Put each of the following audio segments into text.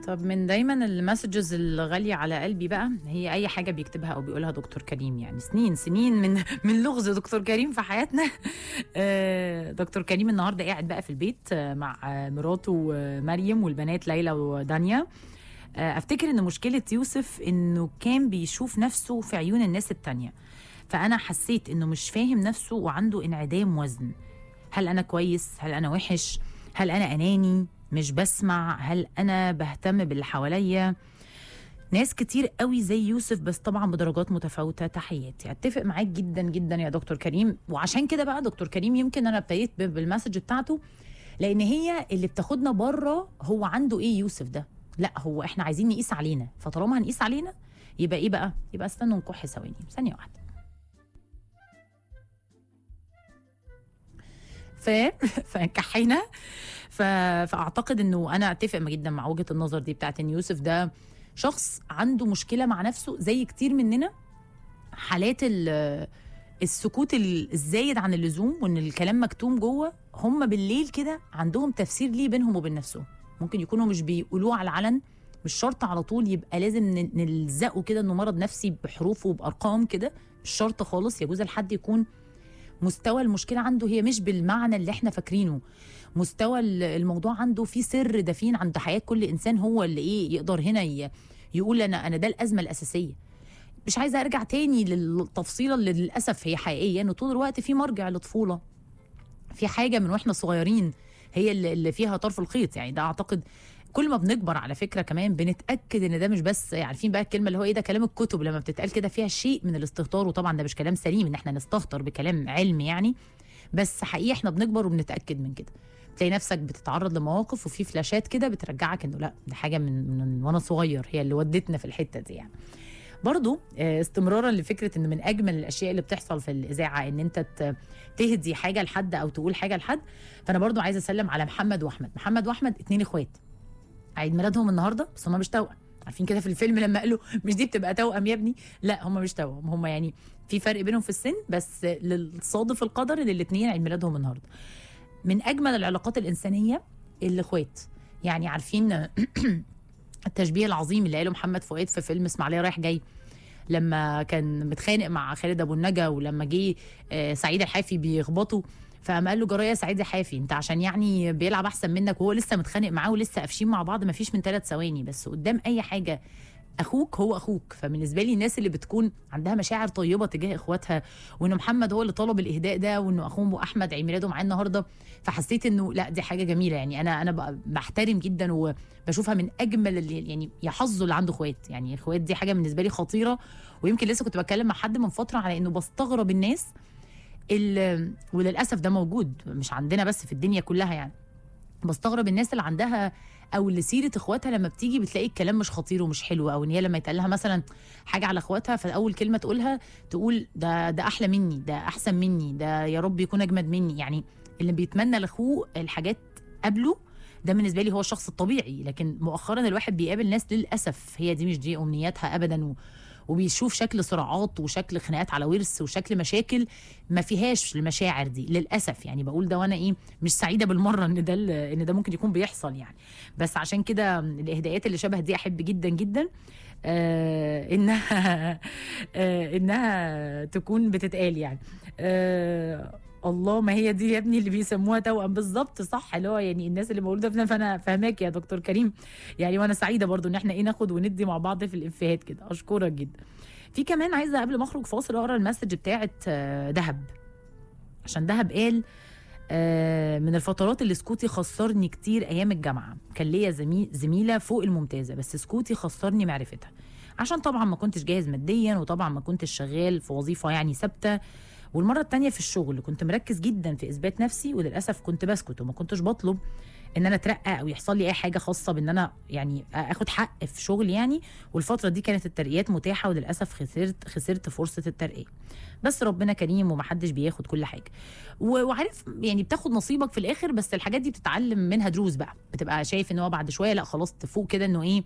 طب من دايما المسجز الغالية على قلبي بقى هي أي حاجة بيكتبها أو بيقولها دكتور كريم يعني سنين سنين من من لغز دكتور كريم في حياتنا آه، دكتور كريم النهاردة قاعد بقى في البيت آه، مع آه، مراته آه، مريم والبنات ليلى ودانيا آه، أفتكر إن مشكلة يوسف إنه كان بيشوف نفسه في عيون الناس التانية فأنا حسيت إنه مش فاهم نفسه وعنده انعدام وزن هل أنا كويس هل أنا وحش هل أنا أناني مش بسمع هل انا بهتم باللي حواليا ناس كتير قوي زي يوسف بس طبعا بدرجات متفاوته تحياتي اتفق معاك جدا جدا يا دكتور كريم وعشان كده بقى دكتور كريم يمكن انا ابتديت ب- بالمسج بتاعته لان هي اللي بتاخدنا بره هو عنده ايه يوسف ده لا هو احنا عايزين نقيس علينا فطالما هنقيس علينا يبقى ايه بقى يبقى استنوا نكح ثواني ثانيه واحده ف فكحينا ف... فاعتقد انه انا اتفق جدا مع وجهه النظر دي بتاعت ان يوسف ده شخص عنده مشكله مع نفسه زي كتير مننا حالات ال... السكوت ال- الزايد عن اللزوم وان الكلام مكتوم جوه هم بالليل كده عندهم تفسير ليه بينهم وبين نفسهم ممكن يكونوا مش بيقولوه على العلن مش شرط على طول يبقى لازم ن- نلزقه كده انه مرض نفسي بحروف وبارقام كده مش شرط خالص يجوز لحد يكون مستوى المشكله عنده هي مش بالمعنى اللي احنا فاكرينه مستوى ال- الموضوع عنده في سر دفين عند حياه كل انسان هو اللي ايه يقدر هنا ي- يقول انا انا ده الازمه الاساسيه مش عايزه ارجع تاني للتفصيله اللي للاسف هي حقيقيه انه طول الوقت في مرجع لطفوله في حاجه من واحنا صغيرين هي اللي اللي فيها طرف الخيط يعني ده اعتقد كل ما بنكبر على فكره كمان بنتاكد ان ده مش بس عارفين بقى الكلمه اللي هو ايه ده كلام الكتب لما بتتقال كده فيها شيء من الاستهتار وطبعا ده مش كلام سليم ان احنا نستهتر بكلام علمي يعني بس حقيقي احنا بنكبر وبنتاكد من كده تلاقي نفسك بتتعرض لمواقف وفي فلاشات كده بترجعك انه لا دي حاجه من, من وانا صغير هي اللي ودتنا في الحته دي يعني برضو آه، استمرارا لفكره ان من اجمل الاشياء اللي بتحصل في الاذاعه ان انت ت- تهدي حاجه لحد او تقول حاجه لحد فانا برضو عايزه اسلم على محمد واحمد محمد واحمد اتنين اخوات عيد ميلادهم النهارده بس هم مش توأم عارفين كده في الفيلم لما قالوا مش دي بتبقى توأم يا ابني لا هم مش توأم هم يعني في فرق بينهم في السن بس للصادف القدر ان الاثنين عيد ميلادهم النهارده من اجمل العلاقات الانسانيه الاخوات يعني عارفين التشبيه العظيم اللي قاله محمد فؤاد في فيلم اسماعيليه رايح جاي لما كان متخانق مع خالد ابو النجا ولما جه آه، سعيد الحافي بيخبطه فقام قال له جرايه سعيد الحافي انت عشان يعني بيلعب احسن منك وهو لسه متخانق معاه ولسه قافشين مع بعض ما فيش من ثلاث ثواني بس قدام اي حاجه اخوك هو اخوك فبالنسبه لي الناس اللي بتكون عندها مشاعر طيبه تجاه اخواتها وان محمد هو اللي طلب الاهداء ده وانه اخوهم ابو احمد عيد ميلاده معاه النهارده فحسيت انه لا دي حاجه جميله يعني انا انا بقى بحترم جدا وبشوفها من اجمل اللي يعني يحظوا اللي عنده اخوات يعني اخوات دي حاجه بالنسبه لي خطيره ويمكن لسه كنت بتكلم مع حد من فتره على انه بستغرب الناس اللي وللاسف ده موجود مش عندنا بس في الدنيا كلها يعني بستغرب الناس اللي عندها او اللي سيره اخواتها لما بتيجي بتلاقي الكلام مش خطير ومش حلو او ان هي لما يتقال لها مثلا حاجه على اخواتها فاول كلمه تقولها تقول ده ده احلى مني ده احسن مني ده يا رب يكون اجمد مني يعني اللي بيتمنى لاخوه الحاجات قبله ده بالنسبه لي هو الشخص الطبيعي لكن مؤخرا الواحد بيقابل ناس للاسف هي دي مش دي امنياتها ابدا و وبيشوف شكل صراعات وشكل خناقات على ورث وشكل مشاكل ما فيهاش المشاعر دي للاسف يعني بقول ده وانا ايه مش سعيده بالمره ان ده ال- ان ده ممكن يكون بيحصل يعني بس عشان كده الاهداءات اللي شبه دي احب جدا جدا آه انها آه انها تكون بتتقال يعني آه الله ما هي دي يا ابني اللي بيسموها توأم بالظبط صح اللي هو يعني الناس اللي موجوده فينا فانا فاهماك يا دكتور كريم يعني وانا سعيده برضو ان احنا ايه ناخد وندي مع بعض في الافيهات كده اشكرك جدا في كمان عايزه قبل ما اخرج فاصل اقرا المسج بتاعت آه، دهب عشان دهب قال آه، من الفترات اللي سكوتي خسرني كتير ايام الجامعه كان ليا زمي- زميله فوق الممتازه بس سكوتي خسرني معرفتها عشان طبعا ما كنتش جاهز ماديا وطبعا ما كنتش شغال في وظيفه يعني ثابته والمره التانية في الشغل كنت مركز جدا في اثبات نفسي وللاسف كنت بسكت وما كنتش بطلب ان انا اترقى او يحصل لي اي حاجه خاصه بان انا يعني اخد حق في شغل يعني والفتره دي كانت الترقيات متاحه وللاسف خسرت خسرت فرصه الترقيه بس ربنا كريم ومحدش بياخد كل حاجه و- وعارف يعني بتاخد نصيبك في الاخر بس الحاجات دي بتتعلم منها دروس بقى بتبقى شايف ان هو بعد شويه لا خلاص تفوق كده انه ايه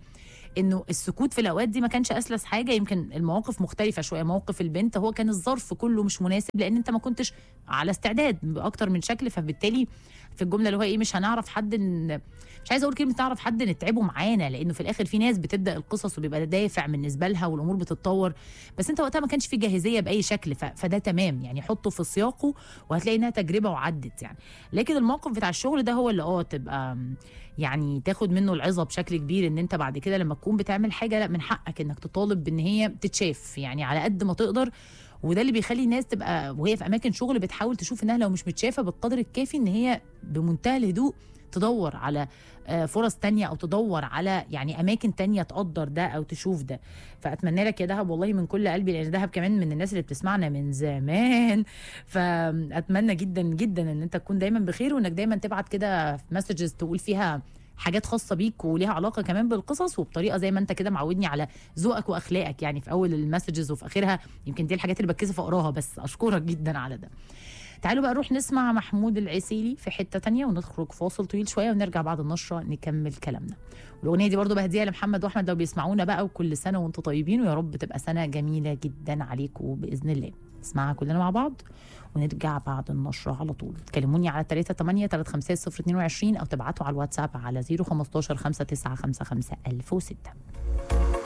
انه السكوت في الاوقات دي ما كانش اسلس حاجه يمكن المواقف مختلفه شويه موقف البنت هو كان الظرف كله مش مناسب لان انت ما كنتش على استعداد باكتر من شكل فبالتالي في الجمله اللي هو ايه مش هنعرف حد ن... مش عايزه اقول كلمه نعرف حد نتعبه معانا لانه في الاخر في ناس بتبدا القصص وبيبقى ده دافع بالنسبه لها والامور بتتطور بس انت وقتها ما كانش في جاهزيه باي شكل ف... فده تمام يعني حطه في سياقه وهتلاقي انها تجربه وعدت يعني لكن الموقف بتاع الشغل ده هو اللي اه تبقى يعني تاخد منه العظه بشكل كبير ان انت بعد كده لما تكون بتعمل حاجه لا من حقك انك تطالب بان هي تتشاف يعني على قد ما تقدر وده اللي بيخلي الناس تبقى وهي في اماكن شغل بتحاول تشوف انها لو مش متشافه بالقدر الكافي ان هي بمنتهى الهدوء تدور على آه، فرص تانية او تدور على يعني اماكن تانية تقدر ده او تشوف ده فاتمنى لك يا دهب والله من كل قلبي لان دهب كمان من الناس اللي بتسمعنا من زمان فاتمنى جدا جدا ان انت تكون دايما بخير وانك دايما تبعت كده مسجز تقول فيها حاجات خاصة بيك وليها علاقة كمان بالقصص وبطريقة زي ما انت كده معودني على ذوقك واخلاقك يعني في اول المسجز وفي اخرها يمكن دي الحاجات اللي بتكسف اقراها بس اشكرك جدا على ده تعالوا بقى نروح نسمع محمود العسيلي في حتة تانية ونخرج فاصل طويل شوية ونرجع بعد النشرة نكمل كلامنا والأغنية دي برضو بهديها لمحمد وأحمد لو بيسمعونا بقى وكل سنة وانتم طيبين ويا رب تبقى سنة جميلة جدا عليكم بإذن الله نسمعها كلنا مع بعض ونرجع بعد النشرة على طول كلموني على 3 8 3 5 0 22 أو تبعتوا على الواتساب على 015 5 9 5 5 1006